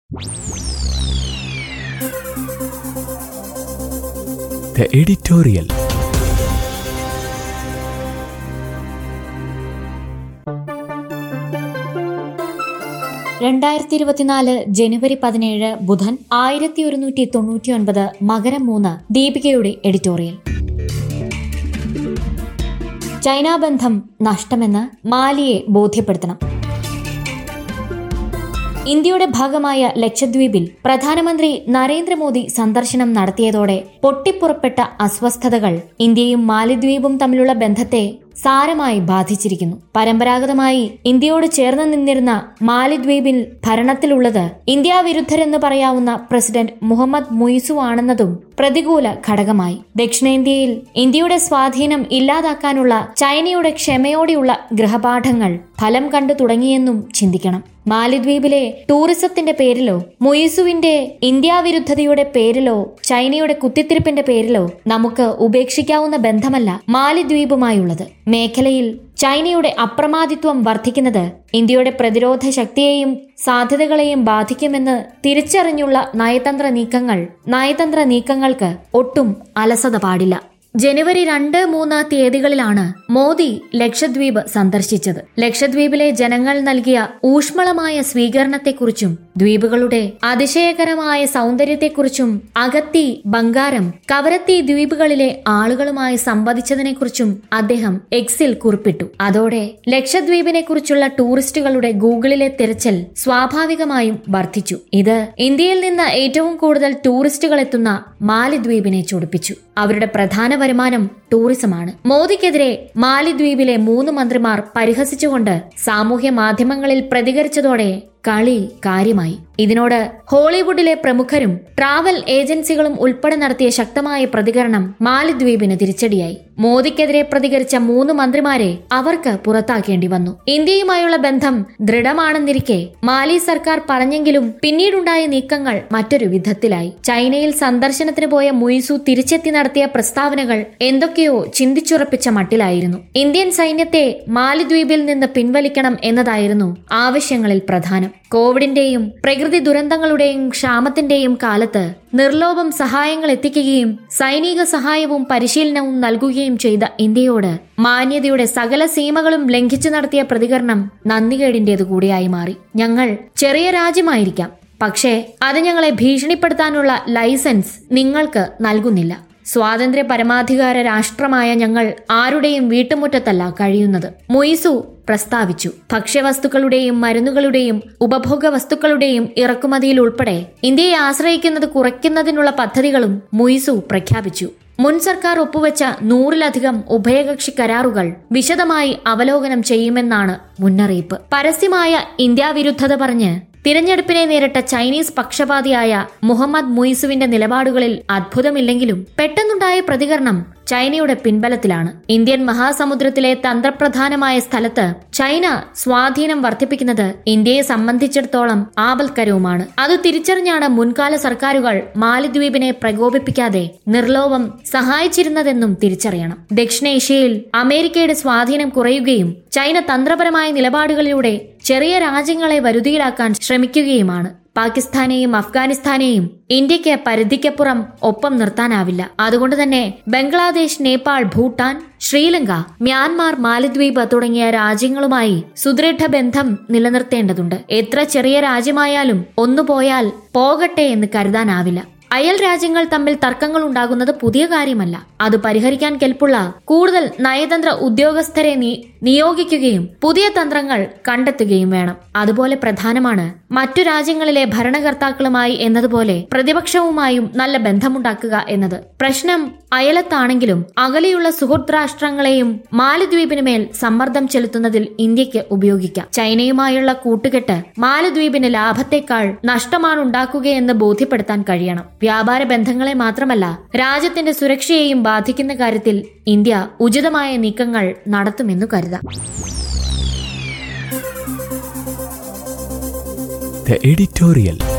The editorial. രണ്ടായിരത്തി ഇരുപത്തിനാല് ജനുവരി പതിനേഴ് ബുധൻ ആയിരത്തി ഒരുന്നൂറ്റി തൊണ്ണൂറ്റി ഒൻപത് മകരം മൂന്ന് ദീപികയുടെ എഡിറ്റോറിയൽ ചൈന ബന്ധം നഷ്ടമെന്ന് മാലിയെ ബോധ്യപ്പെടുത്തണം ഇന്ത്യയുടെ ഭാഗമായ ലക്ഷദ്വീപിൽ പ്രധാനമന്ത്രി നരേന്ദ്രമോദി സന്ദർശനം നടത്തിയതോടെ പൊട്ടിപ്പുറപ്പെട്ട അസ്വസ്ഥതകൾ ഇന്ത്യയും മാലിദ്വീപും തമ്മിലുള്ള ബന്ധത്തെ സാരമായി ബാധിച്ചിരിക്കുന്നു പരമ്പരാഗതമായി ഇന്ത്യയോട് ചേർന്ന് നിന്നിരുന്ന മാലിദ്വീപിൽ ഭരണത്തിലുള്ളത് ഇന്ത്യ വിരുദ്ധരെന്ന് പറയാവുന്ന പ്രസിഡന്റ് മുഹമ്മദ് മുയിസു ആണെന്നതും പ്രതികൂല ഘടകമായി ദക്ഷിണേന്ത്യയിൽ ഇന്ത്യയുടെ സ്വാധീനം ഇല്ലാതാക്കാനുള്ള ചൈനയുടെ ക്ഷമയോടെയുള്ള ഗൃഹപാഠങ്ങൾ ഫലം കണ്ടു തുടങ്ങിയെന്നും ചിന്തിക്കണം മാലിദ്വീപിലെ ടൂറിസത്തിന്റെ പേരിലോ മുയിസുവിന്റെ ഇന്ത്യാവിരുദ്ധതയുടെ പേരിലോ ചൈനയുടെ കുത്തിത്തിരിപ്പിന്റെ പേരിലോ നമുക്ക് ഉപേക്ഷിക്കാവുന്ന ബന്ധമല്ല മാലിദ്വീപുമായുള്ളത് മേഖലയിൽ ചൈനയുടെ അപ്രമാദിത്വം വർദ്ധിക്കുന്നത് ഇന്ത്യയുടെ പ്രതിരോധ ശക്തിയെയും സാധ്യതകളെയും ബാധിക്കുമെന്ന് തിരിച്ചറിഞ്ഞുള്ള നയതന്ത്ര നീക്കങ്ങൾ നയതന്ത്ര നീക്കങ്ങൾക്ക് ഒട്ടും അലസത പാടില്ല ജനുവരി രണ്ട് മൂന്ന് തീയതികളിലാണ് മോദി ലക്ഷദ്വീപ് സന്ദർശിച്ചത് ലക്ഷദ്വീപിലെ ജനങ്ങൾ നൽകിയ ഊഷ്മളമായ സ്വീകരണത്തെക്കുറിച്ചും ദ്വീപുകളുടെ അതിശയകരമായ സൗന്ദര്യത്തെക്കുറിച്ചും അഗത്തി ബംഗാരം കവരത്തി ദ്വീപുകളിലെ ആളുകളുമായി സംവദിച്ചതിനെക്കുറിച്ചും അദ്ദേഹം എക്സിൽ കുറിപ്പിട്ടു അതോടെ ലക്ഷദ്വീപിനെ കുറിച്ചുള്ള ടൂറിസ്റ്റുകളുടെ ഗൂഗിളിലെ തിരച്ചിൽ സ്വാഭാവികമായും വർദ്ധിച്ചു ഇത് ഇന്ത്യയിൽ നിന്ന് ഏറ്റവും കൂടുതൽ ടൂറിസ്റ്റുകൾ എത്തുന്ന മാലിദ്വീപിനെ ചൊടിപ്പിച്ചു അവരുടെ പ്രധാന വരുമാനം ടൂറിസമാണ് മോദിക്കെതിരെ മാലിദ്വീപിലെ മൂന്ന് മന്ത്രിമാർ പരിഹസിച്ചുകൊണ്ട് സാമൂഹ്യ മാധ്യമങ്ങളിൽ പ്രതികരിച്ചതോടെ കളി കാര്യമായി ഇതിനോട് ഹോളിവുഡിലെ പ്രമുഖരും ട്രാവൽ ഏജൻസികളും ഉൾപ്പെടെ നടത്തിയ ശക്തമായ പ്രതികരണം മാലിദ്വീപിന് തിരിച്ചടിയായി മോദിക്കെതിരെ പ്രതികരിച്ച മൂന്ന് മന്ത്രിമാരെ അവർക്ക് പുറത്താക്കേണ്ടി വന്നു ഇന്ത്യയുമായുള്ള ബന്ധം ദൃഢമാണെന്നിരിക്കെ മാലി സർക്കാർ പറഞ്ഞെങ്കിലും പിന്നീടുണ്ടായ നീക്കങ്ങൾ മറ്റൊരു വിധത്തിലായി ചൈനയിൽ സന്ദർശനത്തിന് പോയ മുയിസു തിരിച്ചെത്തി നടത്തിയ പ്രസ്താവനകൾ എന്തൊക്കെയോ ചിന്തിച്ചുറപ്പിച്ച മട്ടിലായിരുന്നു ഇന്ത്യൻ സൈന്യത്തെ മാലിദ്വീപിൽ നിന്ന് പിൻവലിക്കണം എന്നതായിരുന്നു ആവശ്യങ്ങളിൽ പ്രധാനം കോവിഡിന്റെയും പ്രകൃതി ദുരന്തങ്ങളുടെയും ക്ഷാമത്തിന്റെയും കാലത്ത് നിർലോഭം സഹായങ്ങൾ എത്തിക്കുകയും സൈനിക സഹായവും പരിശീലനവും നൽകുകയും ചെയ്ത ഇന്ത്യയോട് മാന്യതയുടെ സകല സീമകളും ലംഘിച്ചു നടത്തിയ പ്രതികരണം നന്ദികേടിന്റേതു കൂടിയായി മാറി ഞങ്ങൾ ചെറിയ രാജ്യമായിരിക്കാം പക്ഷേ അത് ഞങ്ങളെ ഭീഷണിപ്പെടുത്താനുള്ള ലൈസൻസ് നിങ്ങൾക്ക് നൽകുന്നില്ല സ്വാതന്ത്ര്യ പരമാധികാര രാഷ്ട്രമായ ഞങ്ങൾ ആരുടെയും വീട്ടുമുറ്റത്തല്ല കഴിയുന്നത് മൊയ്സു പ്രസ്താവിച്ചു ഭക്ഷ്യവസ്തുക്കളുടെയും മരുന്നുകളുടെയും ഉപഭോഗ വസ്തുക്കളുടെയും ഇറക്കുമതിയിൽ ഉൾപ്പെടെ ഇന്ത്യയെ ആശ്രയിക്കുന്നത് കുറയ്ക്കുന്നതിനുള്ള പദ്ധതികളും മുയിസു പ്രഖ്യാപിച്ചു മുൻ സർക്കാർ ഒപ്പുവെച്ച നൂറിലധികം ഉഭയകക്ഷി കരാറുകൾ വിശദമായി അവലോകനം ചെയ്യുമെന്നാണ് മുന്നറിയിപ്പ് പരസ്യമായ ഇന്ത്യ വിരുദ്ധത പറഞ്ഞ് തിരഞ്ഞെടുപ്പിനെ നേരിട്ട ചൈനീസ് പക്ഷപാതിയായ മുഹമ്മദ് മുയിസുവിന്റെ നിലപാടുകളിൽ അത്ഭുതമില്ലെങ്കിലും പെട്ടെന്നുണ്ടായ പ്രതികരണം ചൈനയുടെ പിൻബലത്തിലാണ് ഇന്ത്യൻ മഹാസമുദ്രത്തിലെ തന്ത്രപ്രധാനമായ സ്ഥലത്ത് ചൈന സ്വാധീനം വർദ്ധിപ്പിക്കുന്നത് ഇന്ത്യയെ സംബന്ധിച്ചിടത്തോളം ആപൽക്കരവുമാണ് അത് തിരിച്ചറിഞ്ഞാണ് മുൻകാല സർക്കാരുകൾ മാലിദ്വീപിനെ പ്രകോപിപ്പിക്കാതെ നിർലോഭം സഹായിച്ചിരുന്നതെന്നും തിരിച്ചറിയണം ദക്ഷിണേഷ്യയിൽ അമേരിക്കയുടെ സ്വാധീനം കുറയുകയും ചൈന തന്ത്രപരമായ നിലപാടുകളിലൂടെ ചെറിയ രാജ്യങ്ങളെ വരുതിയിലാക്കാൻ ശ്രമിക്കുകയുമാണ് പാകിസ്ഥാനെയും അഫ്ഗാനിസ്ഥാനെയും ഇന്ത്യക്ക് പരിധിക്കപ്പുറം ഒപ്പം നിർത്താനാവില്ല അതുകൊണ്ട് തന്നെ ബംഗ്ലാദേശ് നേപ്പാൾ ഭൂട്ടാൻ ശ്രീലങ്ക മ്യാൻമാർ മാലദ്വീപ് തുടങ്ങിയ രാജ്യങ്ങളുമായി സുദൃഢ ബന്ധം നിലനിർത്തേണ്ടതുണ്ട് എത്ര ചെറിയ രാജ്യമായാലും ഒന്നു പോയാൽ പോകട്ടെ എന്ന് കരുതാനാവില്ല അയൽ രാജ്യങ്ങൾ തമ്മിൽ തർക്കങ്ങൾ ഉണ്ടാകുന്നത് പുതിയ കാര്യമല്ല അത് പരിഹരിക്കാൻ കെൽപ്പുള്ള കൂടുതൽ നയതന്ത്ര ഉദ്യോഗസ്ഥരെ നിയോഗിക്കുകയും പുതിയ തന്ത്രങ്ങൾ കണ്ടെത്തുകയും വേണം അതുപോലെ പ്രധാനമാണ് മറ്റു രാജ്യങ്ങളിലെ ഭരണകർത്താക്കളുമായി എന്നതുപോലെ പ്രതിപക്ഷവുമായും നല്ല ബന്ധമുണ്ടാക്കുക എന്നത് പ്രശ്നം അയലത്താണെങ്കിലും അകലെയുള്ള സുഹൃത് രാഷ്ട്രങ്ങളെയും മാലദ്വീപിന് മേൽ സമ്മർദ്ദം ചെലുത്തുന്നതിൽ ഇന്ത്യക്ക് ഉപയോഗിക്കാം ചൈനയുമായുള്ള കൂട്ടുകെട്ട് മാലദ്വീപിന് ലാഭത്തെക്കാൾ നഷ്ടമാണ് ഉണ്ടാക്കുകയെന്ന് ബോധ്യപ്പെടുത്താൻ കഴിയണം വ്യാപാര ബന്ധങ്ങളെ മാത്രമല്ല രാജ്യത്തിന്റെ സുരക്ഷയെയും ബാധിക്കുന്ന കാര്യത്തിൽ ഇന്ത്യ ഉചിതമായ നീക്കങ്ങൾ നടത്തുമെന്നു കരുതാം The editorial.